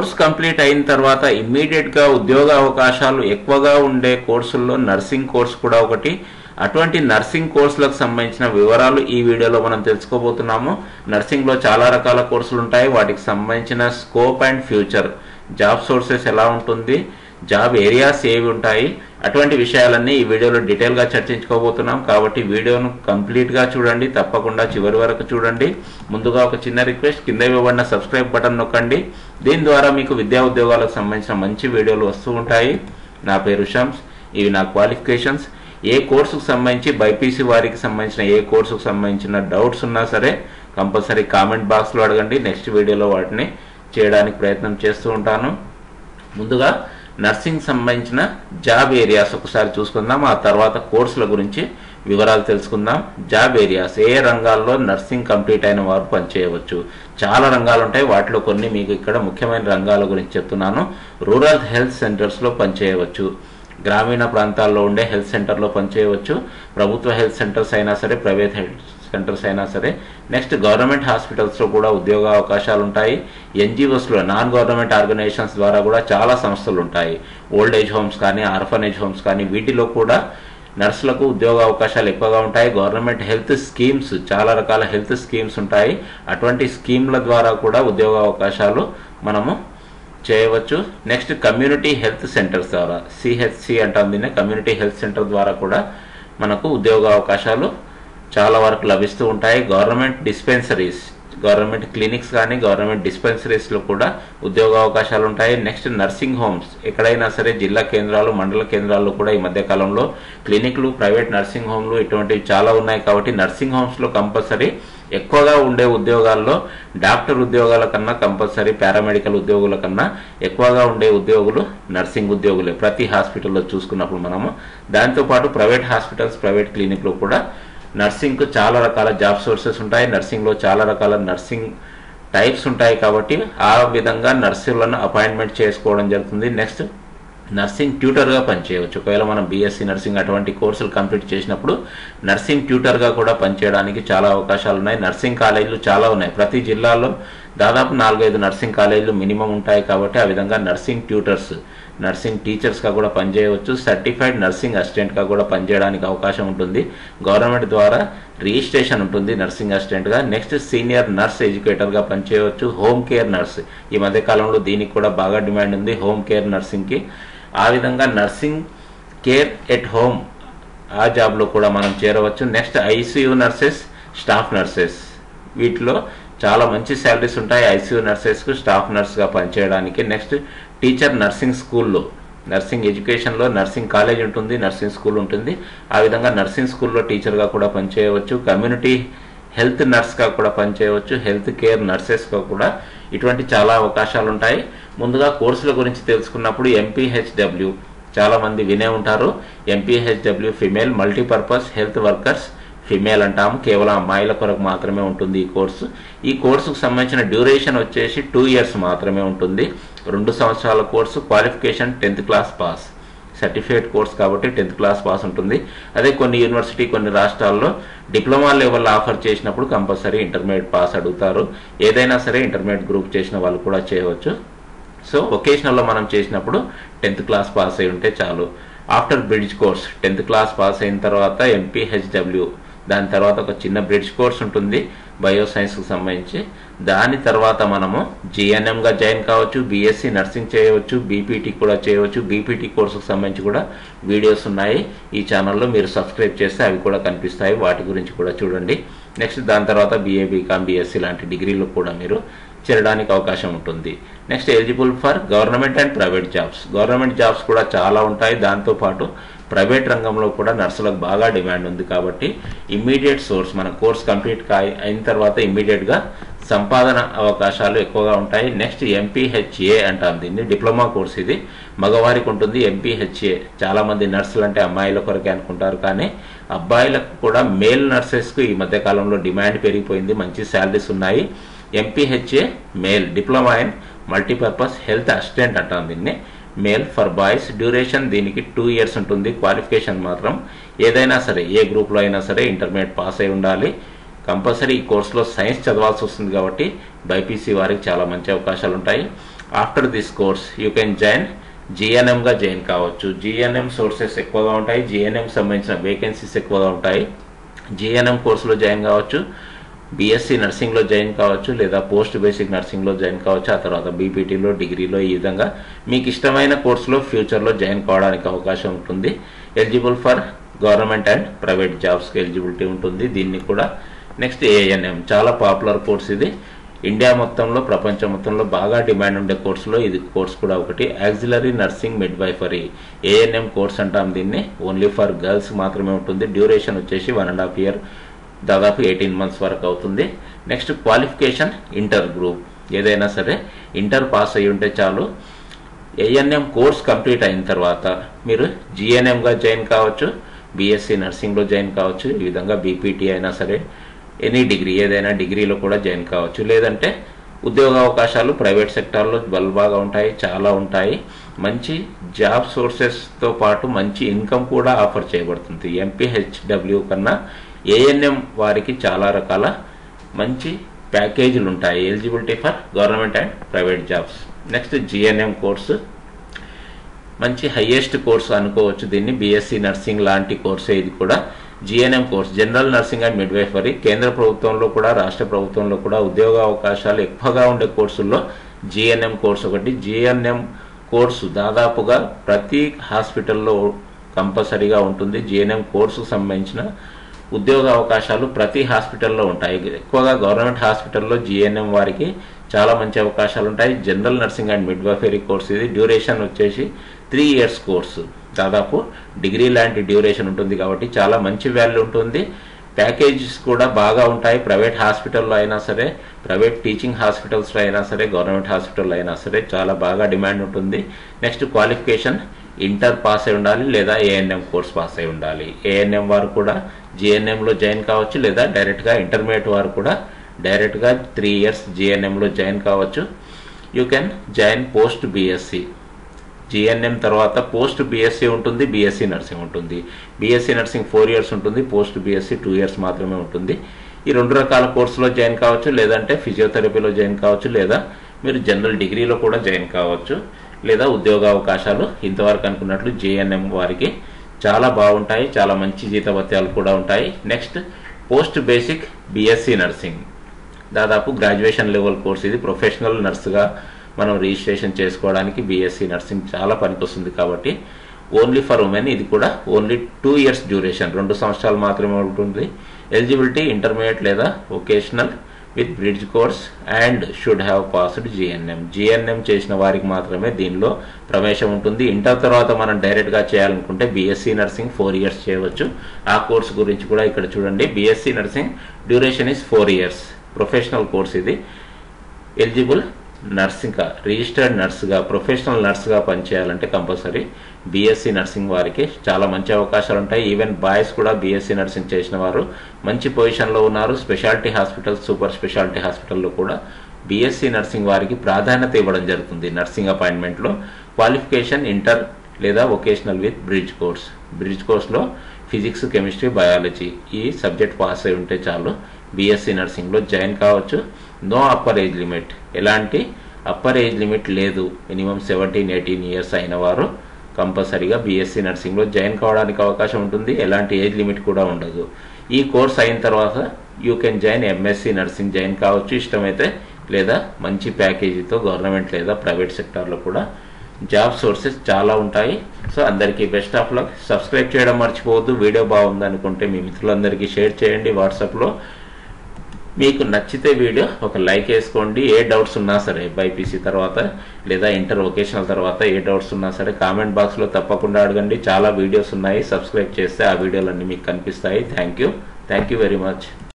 course complete అయిన తర్వాత ఇమ్మీడియట్గా ఉద్యోగ అవకాశాలు ఎక్కువగా ఉండే కోర్సుల్లో నర్సింగ్ కోర్స్ కూడా ఒకటి అటువంటి నర్సింగ్ కోర్సులకు సంబంధించిన వివరాలు ఈ వీడియోలో మనం తెలుసుకోబోతున్నాము నర్సింగ్లో చాలా రకాల కోర్సులు ఉంటాయి వాటికి సంబంధించిన scope and future job sources ఎలా ఉంటుంది జాబ్ ఏరియాస్ ఏవి ఉంటాయి అటువంటి విషయాలన్నీ ఈ వీడియోలో డీటెయిల్గా చర్చించుకోబోతున్నాం కాబట్టి వీడియోను కంప్లీట్గా చూడండి తప్పకుండా చివరి వరకు చూడండి ముందుగా ఒక చిన్న రిక్వెస్ట్ కింద ఇవ్వబడిన సబ్స్క్రైబ్ బటన్ నొక్కండి దీని ద్వారా మీకు విద్యా ఉద్యోగాలకు సంబంధించిన మంచి వీడియోలు వస్తూ ఉంటాయి నా పేరు షమ్స్ ఇవి నా క్వాలిఫికేషన్స్ ఏ కోర్సుకు సంబంధించి బైపీసీ వారికి సంబంధించిన ఏ కోర్సుకు సంబంధించిన డౌట్స్ ఉన్నా సరే కంపల్సరీ కామెంట్ బాక్స్లో అడగండి నెక్స్ట్ వీడియోలో వాటిని చేయడానికి ప్రయత్నం చేస్తూ ఉంటాను ముందుగా నర్సింగ్ సంబంధించిన జాబ్ ఏరియాస్ ఒకసారి చూసుకుందాం ఆ తర్వాత కోర్సుల గురించి వివరాలు తెలుసుకుందాం జాబ్ ఏరియాస్ ఏ రంగాల్లో నర్సింగ్ కంప్లీట్ అయిన వారు పనిచేయవచ్చు చాలా రంగాలు ఉంటాయి వాటిలో కొన్ని మీకు ఇక్కడ ముఖ్యమైన రంగాల గురించి చెప్తున్నాను రూరల్ హెల్త్ సెంటర్స్లో పనిచేయవచ్చు గ్రామీణ ప్రాంతాల్లో ఉండే హెల్త్ సెంటర్లో పనిచేయవచ్చు ప్రభుత్వ హెల్త్ సెంటర్స్ అయినా సరే ప్రైవేట్ హెల్త్ సెంటర్స్ అయినా సరే నెక్స్ట్ గవర్నమెంట్ హాస్పిటల్స్లో కూడా ఉద్యోగ అవకాశాలు ఉంటాయి ఎన్జిఓస్లో నాన్ గవర్నమెంట్ ఆర్గనైజేషన్స్ ద్వారా కూడా చాలా సంస్థలు ఉంటాయి ఓల్డ్ ఏజ్ హోమ్స్ కానీ ఆర్ఫనేజ్ హోమ్స్ కానీ వీటిలో కూడా నర్సులకు ఉద్యోగ అవకాశాలు ఎక్కువగా ఉంటాయి గవర్నమెంట్ హెల్త్ స్కీమ్స్ చాలా రకాల హెల్త్ స్కీమ్స్ ఉంటాయి అటువంటి స్కీమ్ల ద్వారా కూడా ఉద్యోగ అవకాశాలు మనము చేయవచ్చు నెక్స్ట్ కమ్యూనిటీ హెల్త్ సెంటర్స్ ద్వారా సిహెచ్సి అంటాం దీన్ని కమ్యూనిటీ హెల్త్ సెంటర్ ద్వారా కూడా మనకు ఉద్యోగ అవకాశాలు చాలా వరకు లభిస్తూ ఉంటాయి గవర్నమెంట్ డిస్పెన్సరీస్ గవర్నమెంట్ క్లినిక్స్ కానీ గవర్నమెంట్ డిస్పెన్సరీస్లో కూడా ఉద్యోగ అవకాశాలు ఉంటాయి నెక్స్ట్ నర్సింగ్ హోమ్స్ ఎక్కడైనా సరే జిల్లా కేంద్రాలు మండల కేంద్రాల్లో కూడా ఈ మధ్య కాలంలో క్లినిక్లు ప్రైవేట్ నర్సింగ్ హోమ్లు ఇటువంటివి చాలా ఉన్నాయి కాబట్టి నర్సింగ్ హోమ్స్లో కంపల్సరీ ఎక్కువగా ఉండే ఉద్యోగాల్లో డాక్టర్ ఉద్యోగాల కన్నా కంపల్సరీ పారామెడికల్ ఉద్యోగుల కన్నా ఎక్కువగా ఉండే ఉద్యోగులు నర్సింగ్ ఉద్యోగులే ప్రతి హాస్పిటల్లో చూసుకున్నప్పుడు మనము దాంతోపాటు ప్రైవేట్ హాస్పిటల్స్ ప్రైవేట్ క్లినిక్లో కూడా నర్సింగ్కు చాలా రకాల జాబ్ సోర్సెస్ ఉంటాయి నర్సింగ్లో చాలా రకాల నర్సింగ్ టైప్స్ ఉంటాయి కాబట్టి ఆ విధంగా నర్సులను అపాయింట్మెంట్ చేసుకోవడం జరుగుతుంది నెక్స్ట్ నర్సింగ్ ట్యూటర్గా పనిచేయవచ్చు ఒకవేళ మనం బీఎస్సీ నర్సింగ్ అటువంటి కోర్సులు కంప్లీట్ చేసినప్పుడు నర్సింగ్ ట్యూటర్గా కూడా పనిచేయడానికి చాలా అవకాశాలు ఉన్నాయి నర్సింగ్ కాలేజీలు చాలా ఉన్నాయి ప్రతి జిల్లాలో దాదాపు నాలుగైదు నర్సింగ్ కాలేజీలు మినిమం ఉంటాయి కాబట్టి ఆ విధంగా నర్సింగ్ ట్యూటర్స్ నర్సింగ్ టీచర్స్గా కూడా పనిచేయవచ్చు సర్టిఫైడ్ నర్సింగ్ అసిస్టెంట్గా కూడా పనిచేయడానికి అవకాశం ఉంటుంది గవర్నమెంట్ ద్వారా రిజిస్ట్రేషన్ ఉంటుంది నర్సింగ్ అసిస్టెంట్గా నెక్స్ట్ సీనియర్ నర్స్ ఎడ్యుకేటర్గా పనిచేయవచ్చు హోమ్ కేర్ నర్స్ ఈ మధ్య కాలంలో దీనికి కూడా బాగా డిమాండ్ ఉంది హోమ్ కేర్ నర్సింగ్కి ఆ విధంగా నర్సింగ్ కేర్ ఎట్ హోమ్ ఆ జాబ్లో కూడా మనం చేరవచ్చు next ICU nurses staff nurses వీటిలో చాలా మంచి శాలరీస్ ఉంటాయి ఐసీయూ నర్సెస్కు స్టాఫ్ నర్స్గా పనిచేయడానికి నెక్స్ట్ టీచర్ నర్సింగ్ స్కూల్లో నర్సింగ్ ఎడ్యుకేషన్లో నర్సింగ్ కాలేజ్ ఉంటుంది నర్సింగ్ స్కూల్ ఉంటుంది ఆ విధంగా నర్సింగ్ స్కూల్లో టీచర్గా కూడా పనిచేయవచ్చు కమ్యూనిటీ హెల్త్ నర్స్గా కూడా పనిచేయవచ్చు హెల్త్ కేర్ నర్సెస్గా కూడా ఇటువంటి చాలా అవకాశాలు ఉంటాయి ముందుగా కోర్సుల గురించి తెలుసుకున్నప్పుడు ఎంపీహెచ్డబ్ల్యూ చాలా మంది వినే ఉంటారు MPHW female multipurpose health workers female అంటాము కేవలం అమ్మాయిల కొరకు మాత్రమే ఉంటుంది ఈ కోర్సు ఈ కోర్సుకు సంబంధించిన డ్యూరేషన్ వచ్చేసి టూ ఇయర్స్ మాత్రమే ఉంటుంది రెండు సంవత్సరాల course qualification tenth class pass certificate course కాబట్టి టెన్త్ క్లాస్ పాస్ ఉంటుంది అదే కొన్ని యూనివర్సిటీ కొన్ని రాష్ట్రాల్లో డిప్లొమా లెవెల్ ఆఫర్ చేసినప్పుడు కంపల్సరీ ఇంటర్మీడియట్ పాస్ అడుగుతారు ఏదైనా సరే ఇంటర్మీడియట్ గ్రూప్ చేసిన వాళ్ళు కూడా చేయవచ్చు సో ఒకేషనల్లో మనం చేసినప్పుడు టెన్త్ క్లాస్ పాస్ అయి ఉంటే చాలు after bridge course tenth class pass అయిన తర్వాత ఎంపీహెచ్డబ్ల్యూ దాని తర్వాత ఒక చిన్న బ్రిడ్జ్ కోర్స్ ఉంటుంది బయో సైన్స్కి సంబంధించి దాని తర్వాత మనము జిఎన్ఎంగా జాయిన్ కావచ్చు బీఎస్సీ నర్సింగ్ చేయవచ్చు బీపీటీ కూడా చేయవచ్చు బీపీటీ కోర్సుకు సంబంధించి కూడా వీడియోస్ ఉన్నాయి ఈ ఛానల్లో మీరు సబ్స్క్రైబ్ చేస్తే అవి కూడా కనిపిస్తాయి వాటి గురించి కూడా చూడండి నెక్స్ట్ దాని తర్వాత బీఏ బీకామ్ బీఎస్సీ లాంటి డిగ్రీలు కూడా మీరు చేరడానికి అవకాశం ఉంటుంది next eligible for government and private jobs government jobs కూడా చాలా ఉంటాయి దాంతోపాటు ప్రైవేట్ రంగంలో కూడా నర్సులకు బాగా డిమాండ్ ఉంది కాబట్టి ఇమ్మీడియట్ సోర్స్ మన కోర్స్ కంప్లీట్ కా అయిన తర్వాత ఇమ్మీడియట్గా సంపాదన అవకాశాలు ఎక్కువగా ఉంటాయి నెక్స్ట్ ఎంపీహెచ్ఏ అంటాం దీన్ని డిప్లొమా కోర్స్ ఇది మగవారికి ఉంటుంది ఎంపీహెచ్ఏ చాలా మంది నర్సులు అంటే అమ్మాయిల కొరకే అనుకుంటారు కానీ అబ్బాయిలకు కూడా మేల్ నర్సెస్కు ఈ మధ్య కాలంలో డిమాండ్ పెరిగిపోయింది మంచి శాలరీస్ ఉన్నాయి MPHA male diploma in multipurpose health assistant అంటాం దీన్ని మేల్ ఫర్ బాయ్స్ డ్యూరేషన్ దీనికి టూ ఇయర్స్ ఉంటుంది క్వాలిఫికేషన్ మాత్రం ఏదైనా సరే ఏ గ్రూప్లో అయినా సరే ఇంటర్మీడియట్ పాస్ అయి ఉండాలి కంపల్సరీ ఈ కోర్సులో సైన్స్ చదవాల్సి వస్తుంది కాబట్టి బైపీసీ వారికి చాలా మంచి అవకాశాలు ఉంటాయి after this course you can join జిఎన్ఎంగా జాయిన్ కావచ్చు జిఎన్ఎం సోర్సెస్ ఎక్కువగా ఉంటాయి జిఎన్ఎం సంబంధించిన వేకెన్సీస్ ఎక్కువగా ఉంటాయి జిఎన్ఎం కోర్సులో జాయిన్ కావచ్చు బీఎస్సీ నర్సింగ్లో జాయిన్ కావచ్చు లేదా పోస్ట్ బేసిక్ నర్సింగ్లో జాయిన్ కావచ్చు ఆ తర్వాత బీపీటీలో డిగ్రీలో ఈ విధంగా మీకు ఇష్టమైన కోర్సులో ఫ్యూచర్లో జాయిన్ కావడానికి అవకాశం ఉంటుంది eligible for government and private జాబ్స్కి ఎలిజిబిలిటీ ఉంటుంది దీన్ని కూడా నెక్స్ట్ ఏఎన్ఎం చాలా పాపులర్ కోర్స్ ఇది ఇండియా మొత్తంలో ప్రపంచం మొత్తంలో బాగా డిమాండ్ ఉండే కోర్సులో ఇది కోర్స్ కూడా ఒకటి auxiliary nursing midwifery ANM course అంటాం దీన్ని ఓన్లీ ఫర్ గర్ల్స్ మాత్రమే ఉంటుంది డ్యూరేషన్ వచ్చేసి వన్ అండ్ హాఫ్ ఇయర్ దాదాపు ఎయిటీన్ మంత్స్ వరకు అవుతుంది నెక్స్ట్ క్వాలిఫికేషన్ ఇంటర్ గ్రూప్ ఏదైనా సరే ఇంటర్ పాస్ అయ్యి ఉంటే చాలు ఏఎన్ఎం కోర్స్ కంప్లీట్ అయిన తర్వాత మీరు జిఎన్ఎంగా జాయిన్ కావచ్చు బీఎస్సీ నర్సింగ్లో జాయిన్ కావచ్చు ఈ విధంగా బీపీటీ అయినా సరే ఎనీ డిగ్రీ ఏదైనా డిగ్రీలో కూడా జాయిన్ కావచ్చు లేదంటే ఉద్యోగ అవకాశాలు ప్రైవేట్ సెక్టార్లో బల్బాగా ఉంటాయి చాలా ఉంటాయి మంచి జాబ్ సోర్సెస్తో పాటు మంచి ఇన్కమ్ కూడా ఆఫర్ చేయబడుతుంది ఎంపీహెచ్డబ్ల్యూ కన్నా ఏఎన్ఎం వారికి చాలా రకాల మంచి ప్యాకేజీలు ఉంటాయి eligibility for government and private jobs next GNM course మంచి హయ్యెస్ట్ కోర్సు అనుకోవచ్చు దీన్ని బీఎస్సీ నర్సింగ్ లాంటి కోర్సే ఇది కూడా GNM course general nursing and midwifery కేంద్ర ప్రభుత్వంలో కూడా రాష్ట్ర ప్రభుత్వంలో కూడా ఉద్యోగ అవకాశాలు ఎక్కువగా ఉండే కోర్సుల్లో జిఎన్ఎం కోర్స్ ఒకటి జిఎన్ఎం కోర్సు దాదాపుగా ప్రతి హాస్పిటల్లో కంపల్సరీగా ఉంటుంది జిఎన్ఎం కోర్సుకు సంబంధించిన ఉద్యోగ అవకాశాలు ప్రతి హాస్పిటల్లో ఉంటాయి ఎక్కువగా గవర్నమెంట్ హాస్పిటల్లో జిఎన్ఎం వారికి చాలా మంచి అవకాశాలు ఉంటాయి general nursing and midwifery course ఇది డ్యూరేషన్ వచ్చేసి త్రీ ఇయర్స్ కోర్సు దాదాపు డిగ్రీ లాంటి డ్యూరేషన్ ఉంటుంది కాబట్టి చాలా మంచి వాల్యూ ఉంటుంది ప్యాకేజెస్ కూడా బాగా ఉంటాయి ప్రైవేట్ హాస్పిటల్లో అయినా సరే ప్రైవేట్ టీచింగ్ హాస్పిటల్స్లో అయినా సరే గవర్నమెంట్ హాస్పిటల్లో అయినా సరే చాలా బాగా డిమాండ్ ఉంటుంది నెక్స్ట్ క్వాలిఫికేషన్ ఇంటర్ పాస్ అయి ఉండాలి లేదా ఏఎన్ఎం కోర్స్ పాస్ అయి ఉండాలి ఏఎన్ఎం వారు కూడా జిఎన్ఎంలో జాయిన్ కావచ్చు లేదా డైరెక్ట్గా ఇంటర్మీడియట్ వారు కూడా డైరెక్ట్గా త్రీ ఇయర్స్ జిఎన్ఎంలో జాయిన్ కావచ్చు you can join post BSc GNM తర్వాత పోస్ట్ బీఎస్సీ ఉంటుంది బీఎస్సీ నర్సింగ్ ఉంటుంది బీఎస్సీ నర్సింగ్ ఫోర్ ఇయర్స్ ఉంటుంది పోస్ట్ బీఎస్సీ టూ ఇయర్స్ మాత్రమే ఉంటుంది ఈ రెండు రకాల కోర్సులో జాయిన్ కావచ్చు లేదంటే ఫిజియోథెరపీలో జాయిన్ కావచ్చు లేదా మీరు జనరల్ డిగ్రీలో కూడా జాయిన్ కావచ్చు లేదా ఉద్యోగ అవకాశాలు ఇంతవరకు అనుకున్నట్లు జేఎన్ఎం వారికి చాలా బాగుంటాయి చాలా మంచి జీతభత్యాలు కూడా ఉంటాయి next post basic BSc nursing దాదాపు గ్రాడ్యుయేషన్ లెవెల్ కోర్స్ ఇది ప్రొఫెషనల్ నర్సుగా మనం రిజిస్ట్రేషన్ చేసుకోవడానికి బీఎస్సీ నర్సింగ్ చాలా పనికొస్తుంది కాబట్టి ఓన్లీ ఫర్ ఉమెన్ ఇది కూడా ఓన్లీ టూ ఇయర్స్ డ్యూరేషన్ రెండు సంవత్సరాలు మాత్రమే ఉంటుంది ఎలిజిబిలిటీ ఇంటర్మీడియట్ లేదా vocational with bridge course and should have passed GNM GNM చేసిన వారికి మాత్రమే దీనిలో ప్రవేశం ఉంటుంది ఇంటర్ తర్వాత మనం డైరెక్ట్గా చేయాలనుకుంటే బీఎస్సీ నర్సింగ్ ఫోర్ ఇయర్స్ చేయవచ్చు ఆ కోర్స్ గురించి కూడా ఇక్కడ చూడండి BSc nursing duration is four years professional course ఇది ఎలిజిబుల్ నర్సింగ్గా రిజిస్టర్డ్ నర్సుగా ప్రొఫెషనల్ నర్సుగా పనిచేయాలంటే కంపల్సరీ బీఎస్సీ నర్సింగ్ వారికి చాలా మంచి అవకాశాలు ఉంటాయి ఈవెన్ బాయ్స్ కూడా బీఎస్సీ నర్సింగ్ చేసిన వారు మంచి పొజిషన్లో ఉన్నారు స్పెషాలిటీ హాస్పిటల్ సూపర్ స్పెషాలిటీ హాస్పిటల్లో కూడా బీఎస్సీ నర్సింగ్ వారికి ప్రాధాన్యత ఇవ్వడం జరుగుతుంది నర్సింగ్ అపాయింట్మెంట్లో క్వాలిఫికేషన్ ఇంటర్ లేదా vocational with bridge course bridge కోర్స్లో ఫిజిక్స్ కెమిస్ట్రీ బయాలజీ ఈ సబ్జెక్ట్ పాస్ అయి ఉంటే చాలు బీఎస్సీ నర్సింగ్లో జాయిన్ కావచ్చు నో అప్పర్ ఏజ్ లిమిట్ ఎలాంటి అప్పర్ ఏజ్ లిమిట్ లేదు మినిమం సెవెంటీన్ ఎయిటీన్ ఇయర్స్ అయిన వారు కంపల్సరీగా బీఎస్సీ నర్సింగ్లో జాయిన్ కావడానికి అవకాశం ఉంటుంది ఎలాంటి ఏజ్ లిమిట్ కూడా ఉండదు ఈ కోర్స్ అయిన తర్వాత you can join MSc nursing join కావచ్చు ఇష్టమైతే లేదా మంచి ప్యాకేజీతో గవర్నమెంట్ లేదా ప్రైవేట్ సెక్టార్లో కూడా జాబ్ సోర్సెస్ చాలా ఉంటాయి సో అందరికీ బెస్ట్ ఆఫ్ లక్ సబ్స్క్రైబ్ చేయడం మర్చిపోవద్దు వీడియో బాగుంది అనుకుంటే మీ మిత్రులందరికీ షేర్ చేయండి వాట్సాప్లో మీకు నచ్చితే వీడియో ఒక లైక్ వేసుకోండి ఏ డౌట్స్ ఉన్నా సరే బైపీసీ తర్వాత లేదా ఇంటర్ వొకేషనల్ తర్వాత ఏ డౌట్స్ ఉన్నా సరే కామెంట్ బాక్స్లో తప్పకుండా అడగండి చాలా వీడియోస్ ఉన్నాయి సబ్స్క్రైబ్ చేస్తే ఆ వీడియోలన్నీ మీకు కనిపిస్తాయి thank you thank you very much